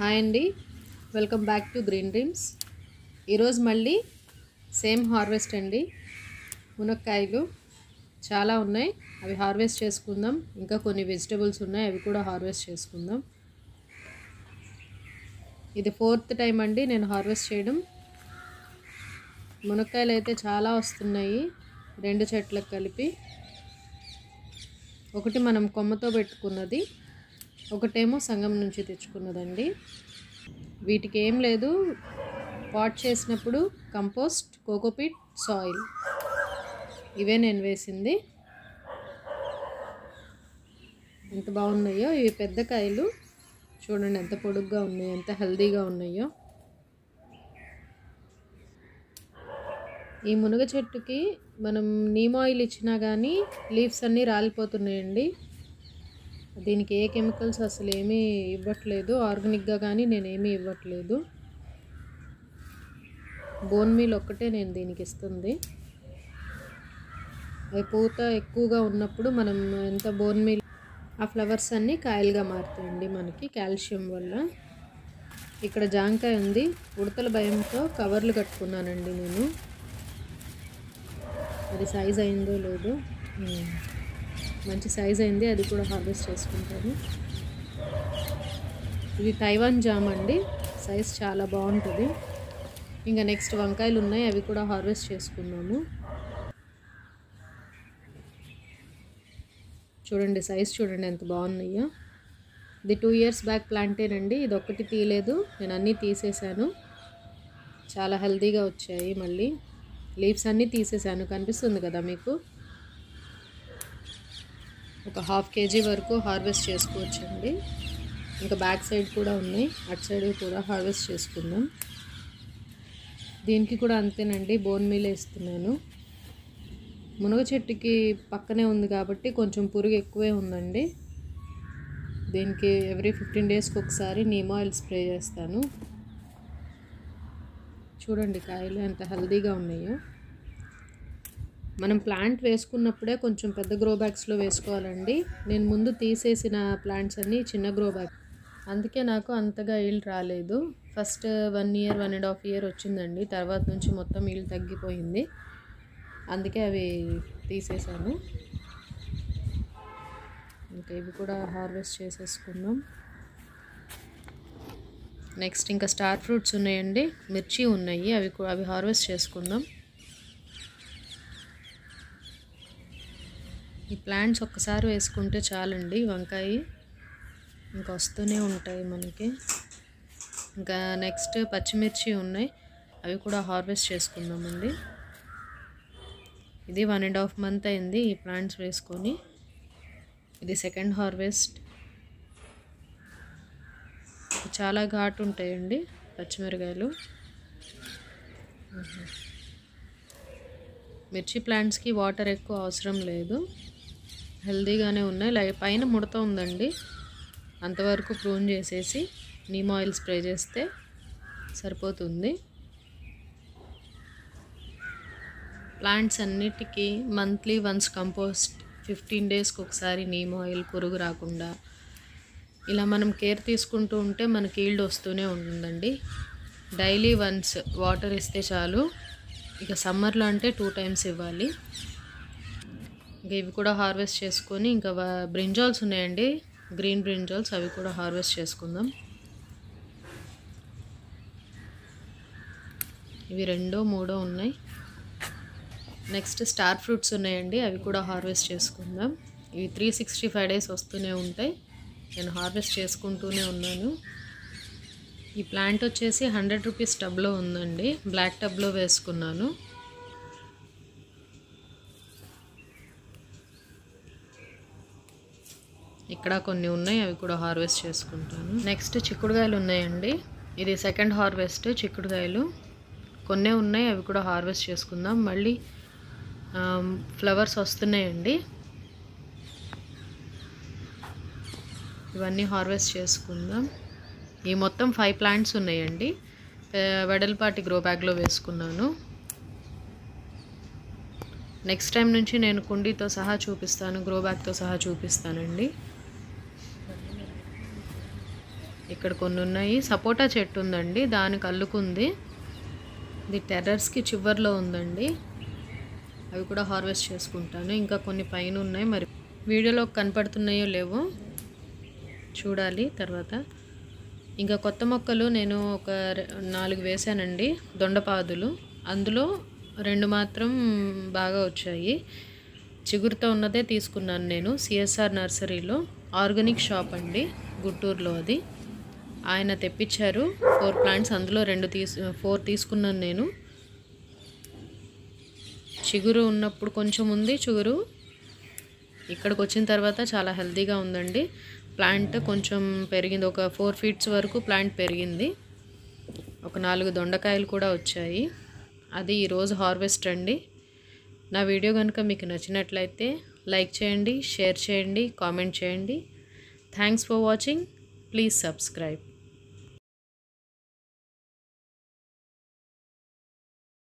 Hi అండి welcome back to green dreams ఈరోజు మళ్ళీ సేమ్ హార్వెస్ట్ అండి మునక్కాయలు చాలా ఉన్నాయి అవి హార్వెస్ట్ చేసుకుందాం ఇంకా కొన్ని వెజిటబుల్స్ ఉన్నాయి అవి కూడా హార్వెస్ట్ చేసుకుందాం ఇది ఫోర్త్ టైం అండి నేను హార్వెస్ట్ చేయడం మునక్కాయలు అయితే చాలా వస్తున్నాయి రెండు చెట్లకు కలిపి ఒకటి మనం కొమ్మతో పెట్టుకున్నది ఒకటేమో సంఘం నుంచి తెచ్చుకున్నదండి వీటికి ఏం లేదు పాట్ చేసినప్పుడు కంపోస్ట్ కోకోపీట్ సాయిల్ ఇవే నేను వేసింది ఎంత బాగున్నాయో ఇవి పెద్ద కాయలు చూడండి ఎంత పొడుగ్గా ఉన్నాయో ఎంత హెల్దీగా ఉన్నాయో ఈ మునగ చెట్టుకి మనం నీమ్ ఆయిల్ ఇచ్చినా కానీ లీవ్స్ అన్నీ రాలిపోతున్నాయండి దీనికి ఏ కెమికల్స్ అసలు ఏమీ ఇవ్వట్లేదు ఆర్గానిక్గా కానీ నేను ఏమీ ఇవ్వట్లేదు బోన్ మీల్ ఒక్కటే నేను దీనికి ఇస్తుంది అవి పూత ఎక్కువగా ఉన్నప్పుడు మనం ఎంత బోన్ మీల్ ఆ ఫ్లవర్స్ అన్నీ కాయలుగా మారుతాయండి మనకి కాల్షియం వల్ల ఇక్కడ జాంకాయ ఉంది ఉడతల భయంతో కవర్లు కట్టుకున్నానండి నేను అది సైజ్ అయిందో లేదో ఉమ్. మంచి సైజ్ అయింది అది కూడా హార్వెస్ట్ చేసుకుంటాను ఇది తైవాన్ జామ్ అండి సైజ్ చాలా బాగుంటుంది ఇంకా నెక్స్ట్ వంకాయలు ఉన్నాయి అవి కూడా హార్వెస్ట్ చేసుకున్నాము చూడండి సైజ్ చూడండి ఎంత బాగున్నాయో ఇది టూ ఇయర్స్ బ్యాక్ ప్లాంటేనండి ఇది ఒక్కటి తీయలేదు నేను అన్నీ తీసేశాను చాలా హెల్తీగా వచ్చాయి మళ్ళీ లీవ్స్ అన్నీ తీసేసాను కనిపిస్తుంది కదా మీకు ఒక హాఫ్ కేజీ వరకు హార్వెస్ట్ చేసుకోవచ్చండి ఇంకా బ్యాక్ సైడ్ కూడా ఉన్నాయి అటు సైడ్ కూడా హార్వెస్ట్ చేసుకుందాం దీనికి కూడా అంతేనండి బోన్ మీల్ వేస్తున్నాను మునగ చెట్టుకి పక్కనే ఉంది కాబట్టి కొంచెం పురుగు ఎక్కువే ఉందండి దీనికి ఎవ్రీ ఫిఫ్టీన్ డేస్కి ఒకసారి నీమ్ ఆయిల్ స్ప్రే చేస్తాను చూడండి కాయలు ఎంత హెల్తీగా ఉన్నాయో మనం ప్లాంట్ వేసుకున్నప్పుడే కొంచెం పెద్ద గ్రో బ్యాగ్స్లో వేసుకోవాలండి నేను ముందు తీసేసిన ప్లాంట్స్ అన్నీ చిన్న గ్రో బ్యాగ్ అందుకే నాకు అంతగా ఈల్డ్ రాలేదు first one year one and half year వచ్చిందండి తర్వాత నుంచి మొత్తం ఈల్డ్ తగ్గిపోయింది అందుకే అవి తీసేసాను ఇంకా ఇవి కూడా హార్వెస్ట్ చేసేసుకుందాం నెక్స్ట్ ఇంకా స్టార్ ఫ్రూట్స్ ఉన్నాయండి మిర్చి ఉన్నాయి అవి కూ- అవి హార్వెస్ట్ చేసుకుందాం ఈ ప్లాంట్స్ ఒక్కసారి వేసుకుంటే చాలండి వంకాయ ఇంకా వస్తూనే ఉంటాయి మనకి ఇంకా నెక్స్ట్ పచ్చిమిర్చి ఉన్నాయి అవి కూడా హార్వెస్ట్ చేసుకుందామండి ఇది వన్ అండ్ హాఫ్ మంత్ అయింది ఈ ప్లాంట్స్ వేసుకొని ఇది సెకండ్ హార్వెస్ట్ చాలా ఘాటు ఉంటాయండి పచ్చిమిరకాయలు మిర్చి ప్లాంట్స్కి వాటర్ ఎక్కువ అవసరం లేదు హెల్తీగానే ఉన్నాయి లై పైన ముడత ఉందండి అంతవరకు ప్రూన్ చేసేసి నీమ్ ఆయిల్ స్ప్రే చేస్తే సరిపోతుంది ప్లాంట్స్ అన్నిటికీ మంత్లీ వన్స్ కంపోస్ట్ ఫిఫ్టీన్ డేస్కి ఒకసారి నీమ్ ఆయిల్ పురుగు రాకుండా ఇలా మనం కేర్ తీసుకుంటూ ఉంటే మనకి ఈల్డ్ వస్తూనే ఉంటుందండి డైలీ వన్స్ వాటర్ ఇస్తే చాలు ఇక సమ్మర్లో అంటే టూ టైమ్స్ ఇవ్వాలి ఇంకా ఇవి కూడా హార్వెస్ట్ చేసుకొని ఇంకా వ- బ్రింజాల్స్ ఉన్నాయండి గ్రీన్ బ్రింజాల్స్ అవి కూడా హార్వెస్ట్ చేసుకుందాం ఇవి రెండో మూడో ఉన్నాయి నెక్స్ట్ స్టార్ ఫ్రూట్స్ ఉన్నాయండి అవి కూడా హార్వెస్ట్ చేసుకుందాం ఇవి త్రీ సిక్స్టీ ఫైవ్ డేస్ వస్తూనే ఉంటాయి నేను హార్వెస్ట్ చేసుకుంటూనే ఉన్నాను ఈ ప్లాంట్ వచ్చేసి హండ్రెడ్ రూపీస్ టబ్లో ఉందండి బ్లాక్ టబ్లో వేసుకున్నాను ఇక్కడ కొన్ని ఉన్నాయి అవి కూడా హార్వెస్ట్ చేసుకుంటాను నెక్స్ట్ చిక్కుడుకాయలు ఉన్నాయండి ఇది సెకండ్ హార్వెస్ట్ చిక్కుడుకాయలు కొన్నే ఉన్నాయి అవి కూడా హార్వెస్ట్ చేసుకుందాం మళ్ళీ ఫ్లవర్స్ వస్తున్నాయండి ఇవన్నీ హార్వెస్ట్ చేసుకుందాం ఈ మొత్తం ఫైవ్ ప్లాంట్స్ ఉన్నాయండి పె- వెడల్పాటి గ్రో బ్యాగ్లో వేసుకున్నాను నెక్స్ట్ టైం నుంచి నేను కుండీతో సహా చూపిస్తాను గ్రో బ్యాగ్తో సహా చూపిస్తానండి ఇక్కడ కొన్ని ఉన్నాయి సపోటా చెట్టు ఉందండి దానికి అల్లుకుంది ఇది టెర్రర్స్కి చివర్లో ఉందండి అవి కూడా హార్వెస్ట్ చేసుకుంటాను ఇంకా కొన్ని పైన ఉన్నాయి మరి వీడియోలో కనపడుతున్నాయో లేవో చూడాలి తర్వాత ఇంకా కొత్త మొక్కలు నేను ఒక రె- నాలుగు వేసానండి దొండపాదులు అందులో రెండు మాత్రం బాగా వచ్చాయి చిగురుతో ఉన్నదే తీసుకున్నాను నేను సిఎస్ఆర్ నర్సరీలో ఆర్గానిక్ షాప్ అండి గుంటూరులో అది ఆయన తెప్పించారు ఫోర్ ప్లాంట్స్ అందులో రెండు తీసు ఫోర్ తీసుకున్నాను నేను చిగురు ఉన్నప్పుడు కొంచెం ఉంది చిగురు ఇక్కడికి వచ్చిన తర్వాత చాలా హెల్తీగా ఉందండి ప్లాంట్ కొంచెం పెరిగింది ఒక ఫోర్ ఫీట్స్ వరకు ప్లాంట్ పెరిగింది ఒక నాలుగు దొండకాయలు కూడా వచ్చాయి అది ఈరోజు హార్వెస్ట్ అండి నా వీడియో కనుక మీకు నచ్చినట్లయితే లైక్ చేయండి షేర్ చేయండి కామెంట్ చేయండి thanks for watching please subscribe